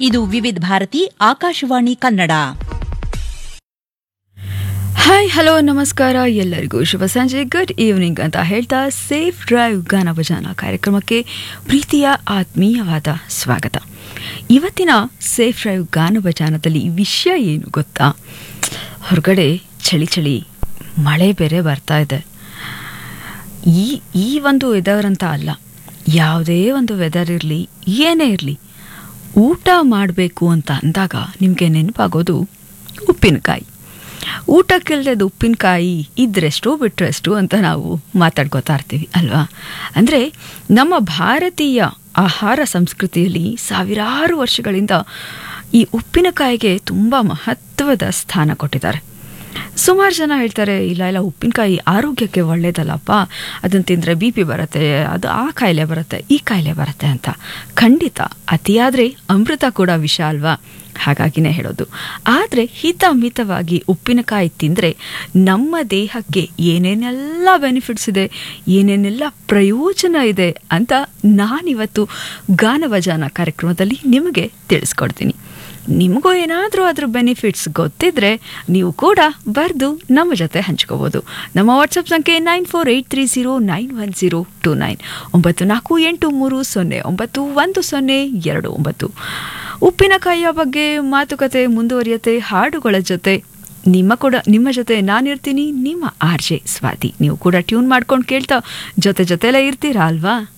ಇದು Vividh Bharati Akashvani Kannada hi hello ನಮಸ್ಕಾರ ಎಲ್ಲರಿಗೂ ಶುಭ ಸಂಜೆ ಗುಡ್ ಈವ್ನಿಂಗ್ ಅಂತ ಹೇಳ್ತಾ ಸೇಫ್ ಡ್ರೈವ್ ಗಾನ ಭಜಾನ ಕಾರ್ಯಕ್ರಮಕ್ಕೆ ಪ್ರೀತಿಯ ಆತ್ಮೀಯವಾದ ಸ್ವಾಗತ ಇವತ್ತಿನ ಸೇಫ್ ಡ್ರೈವ್ ಗಾನ ಭಜಾನದಲ್ಲಿ ವಿಷಯ ಏನು ಗೊತ್ತಾ ಹೊರಗಡೆ ಚಳಿ ಚಳಿ ಮಳೆ ಬೇರೆ ಬರ್ತಾ ಇದೆ ಈ ಈ ಒಂದು ವೆದರ್ ಅಂತ ಅಲ್ಲ ಯಾವುದೇ ಒಂದು ವೆದರ್ ಇರಲಿ ಏನೇ ಇರಲಿ ಊಟ ಮಾಡಬೇಕು ಅಂತ ಅಂದಾಗ ನಿಮಗೆ ನೆನಪಾಗೋದು ಉಪ್ಪಿನಕಾಯಿ ಊಟಕ್ಕಿಲ್ದದ್ದು ಉಪ್ಪಿನಕಾಯಿ ಇದ್ರೆಷ್ಟು ಬಿಟ್ರೆಷ್ಟು ಅಂತ ನಾವು ಮಾತಾಡ್ಕೋತಾ ಇರ್ತೀವಿ ಅಲ್ವಾ ಅಂದರೆ ನಮ್ಮ ಭಾರತೀಯ ಆಹಾರ ಸಂಸ್ಕೃತಿಯಲ್ಲಿ ಸಾವಿರಾರು ವರ್ಷಗಳಿಂದ ಈ ಉಪ್ಪಿನಕಾಯಿಗೆ ತುಂಬ ಮಹತ್ವದ ಸ್ಥಾನ ಕೊಟ್ಟಿದ್ದಾರೆ ಸುಮಾರು ಜನ ಹೇಳ್ತಾರೆ ಇಲ್ಲ ಇಲ್ಲ ಉಪ್ಪಿನಕಾಯಿ ಆರೋಗ್ಯಕ್ಕೆ ಒಳ್ಳೇದಲ್ಲಪ್ಪ ಅದನ್ನು ತಿಂದರೆ ಬಿ ಪಿ ಬರುತ್ತೆ ಅದು ಆ ಕಾಯಿಲೆ ಬರುತ್ತೆ ಈ ಕಾಯಿಲೆ ಬರುತ್ತೆ ಅಂತ ಖಂಡಿತ ಅತಿಯಾದರೆ ಅಮೃತ ಕೂಡ ವಿಷ ಅಲ್ವಾ ಹಾಗಾಗಿನೇ ಹೇಳೋದು ಆದರೆ ಹಿತ ಮಿತವಾಗಿ ಉಪ್ಪಿನಕಾಯಿ ತಿಂದರೆ ನಮ್ಮ ದೇಹಕ್ಕೆ ಏನೇನೆಲ್ಲ ಬೆನಿಫಿಟ್ಸ್ ಇದೆ ಏನೇನೆಲ್ಲ ಪ್ರಯೋಜನ ಇದೆ ಅಂತ ನಾನಿವತ್ತು ಗಾನವಜಾನ ಕಾರ್ಯಕ್ರಮದಲ್ಲಿ ನಿಮಗೆ ತಿಳಿಸ್ಕೊಡ್ತೀನಿ ನಿಮಗೂ ಏನಾದರೂ ಅದ್ರ ಬೆನಿಫಿಟ್ಸ್ ಗೊತ್ತಿದ್ರೆ ನೀವು ಕೂಡ ಬರೆದು ನಮ್ಮ ಜೊತೆ ಹಂಚ್ಕೋಬೋದು ನಮ್ಮ ವಾಟ್ಸಪ್ ಸಂಖ್ಯೆ nine four eight three zero nine one zero two nine ಒಂಬತ್ತು ನಾಲ್ಕು ಎಂಟು ಮೂರು ಸೊನ್ನೆ ಒಂಬತ್ತು ಒಂದು ಸೊನ್ನೆ ಎರಡು ಒಂಬತ್ತು ಉಪ್ಪಿನಕಾಯಿಯ ಬಗ್ಗೆ ಮಾತುಕತೆ ಮುಂದುವರಿಯುತ್ತೆ ಹಾಡುಗಳ ಜೊತೆ ನಿಮ್ಮ ಕೂಡ ನಿಮ್ಮ ಜೊತೆ ನಾನಿರ್ತೀನಿ ನಿಮ್ಮ ಆರ್ ಜೆ ಸ್ವಾತಿ ನೀವು ಕೂಡ ಟ್ಯೂನ್ ಮಾಡ್ಕೊಂಡು ಕೇಳ್ತಾ ಜೊತೆ ಜೊತೆಲೇ ಇರ್ತೀರಾ ಅಲ್ವಾ